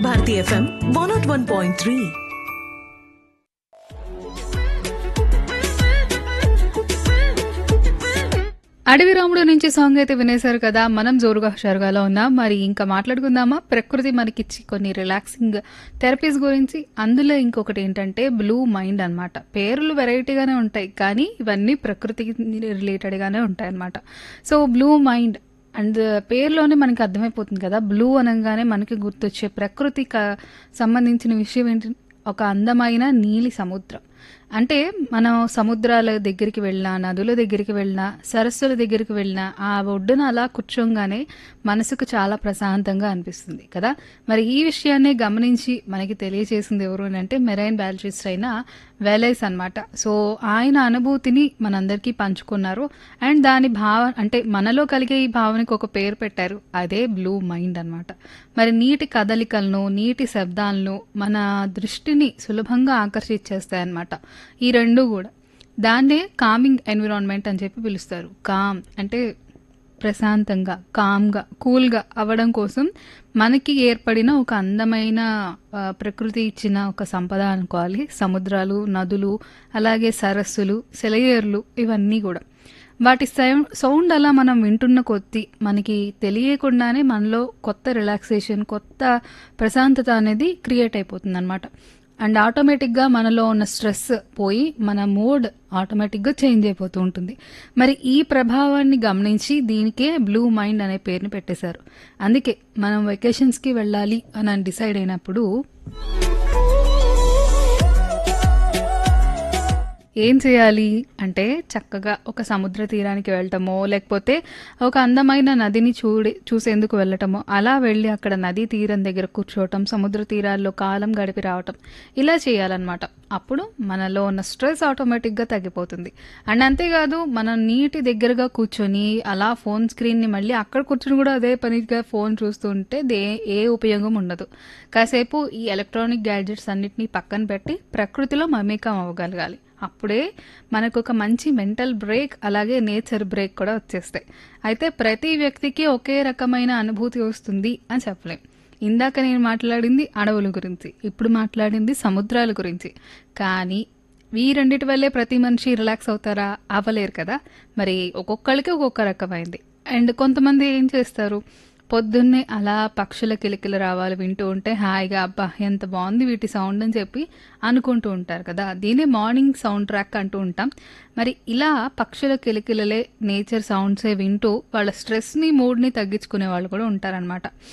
Bharati FM one nought one point three Adavi Ramudu నుంచి song అయితే వినేశారు కదా మనం జోరుగా హుషారుగాలో ఉన్నాం మరి ఇంకా మాట్లాడుకుందామా ప్రకృతి మనకిచ్చి కొన్ని రిలాక్సింగ్ థెరపీస్ గురించి అందులో ఇంకొకటి ఏంటంటే బ్లూ మైండ్ అన్నమాట పేర్లు వెరైటీగానే ఉంటాయి కానీ ఇవన్నీ ప్రకృతికి రిలేటెడ్గానే ఉంటాయి అన్నమాట సో బ్లూ మైండ్ అండ్ పేరులోనే మనకి అర్థమైపోతుంది కదా బ్లూ అనగానే మనకి గుర్తొచ్చే ప్రకృతి సంబంధించిన విషయం ఏంటి ఒక అందమైన నీలి సముద్రం అంటే మనం సముద్రాల దగ్గరికి వెళ్ళినా నదుల దగ్గరికి వెళ్ళినా సరస్సుల దగ్గరికి వెళ్ళినా ఆ ఒడ్డున అలా కూర్చోగానే మనసుకు చాలా ప్రశాంతంగా అనిపిస్తుంది కదా మరి ఈ విషయాన్ని గమనించి మనకి తెలియజేసింది ఎవరు అని అంటే మెరైన్ బయాలజిస్ట్ అయిన వెలైస్ అన్నమాట సో ఆయన అనుభూతిని మనందరికీ పంచుకున్నారు అండ్ దాని భావ అంటే మనలో కలిగే ఈ భావనకి ఒక పేరు పెట్టారు అదే బ్లూ మైండ్ అన్నమాట మరి నీటి కదలికలను నీటి శబ్దాలను మన దృష్టిని సులభంగా ఆకర్షించేస్తాయన్నమాట ఈ రెండు కూడా దాన్నే కామింగ్ ఎన్విరాన్మెంట్ అని చెప్పి పిలుస్తారు కామ్ అంటే ప్రశాంతంగా కామ్గా కూల్గా అవ్వడం కోసం మనకి ఏర్పడిన ఒక అందమైన ఆ, ప్రకృతి ఇచ్చిన ఒక సంపద అనుకోవాలి సముద్రాలు నదులు అలాగే సరస్సులు సెలయేర్లు ఇవన్నీ కూడా వాటి సౌ- సౌండ్ అలా మనం వింటున్న కొద్దీ మనకి తెలియకుండానే మనలో కొత్త రిలాక్సేషన్ కొత్త ప్రశాంతత అనేది క్రియేట్ అయిపోతుంది అనమాట అండ్ ఆటోమేటిక్గా మనలో ఉన్న స్ట్రెస్ పోయి మన మూడ్ ఆటోమేటిక్గా చేంజ్ అయిపోతూ ఉంటుంది మరి ఈ ప్రభావాన్ని గమనించి దీనికే బ్లూ మైండ్ అనే పేరుని పెట్టేశారు అందుకే మనం వెకేషన్స్కి వెళ్ళాలి అని డిసైడ్ అయినప్పుడు ఏం చేయాలి అంటే చక్కగా ఒక సముద్ర తీరానికి వెళ్ళటమో లేకపోతే ఒక అందమైన నదిని చూడి చూసేందుకు వెళ్ళటమో అలా వెళ్ళి అక్కడ నదీ తీరం దగ్గర కూర్చోవటం సముద్ర తీరాల్లో కాలం గడిపి రావటం ఇలా చేయాలన్నమాట అప్పుడు మనలో ఉన్న స్ట్రెస్ ఆటోమేటిక్గా తగ్గిపోతుంది అండ్ అంతేకాదు మనం నీటి దగ్గరగా కూర్చొని అలా ఫోన్ స్క్రీన్ని మళ్ళీ అక్కడ కూర్చొని కూడా అదే పనిగా ఫోన్ చూస్తూ ఉంటే దే ఏ ఉపయోగం ఉండదు కాసేపు ఈ ఎలక్ట్రానిక్ గ్యాడ్జెట్స్ అన్నిటినీ పక్కన పెట్టి ప్రకృతిలో మమేకం అవ్వగలగాలి అప్పుడే మనకు ఒక మంచి మెంటల్ బ్రేక్ అలాగే నేచర్ బ్రేక్ కూడా వచ్చేస్తాయి అయితే ప్రతి వ్యక్తికి ఒకే రకమైన అనుభూతి వస్తుంది అని చెప్పలేం ఇందాక నేను మాట్లాడింది అడవుల గురించి ఇప్పుడు మాట్లాడింది సముద్రాల గురించి కానీ ఈ రెండిటి వల్లే ప్రతి మనిషి రిలాక్స్ అవుతారా అవ్వలేరు కదా మరి ఒక్కొక్కరికి ఒక్కొక్క రకమైంది అండ్ కొంతమంది ఏం చేస్తారు పొద్దున్నే అలా పక్షుల కిలకిల రావాలి వింటూ ఉంటే హాయిగా అబ్బా ఎంత బాగుంది వీటి సౌండ్ అని చెప్పి అనుకుంటూ ఉంటారు కదా దీనే మార్నింగ్ సౌండ్ ట్రాక్ అంటూ ఉంటాం మరి ఇలా పక్షుల కిలకిలలే నేచర్ సౌండ్సే వింటూ వాళ్ళ స్ట్రెస్ని మూడ్ని తగ్గించుకునే వాళ్ళు కూడా ఉంటారనమాట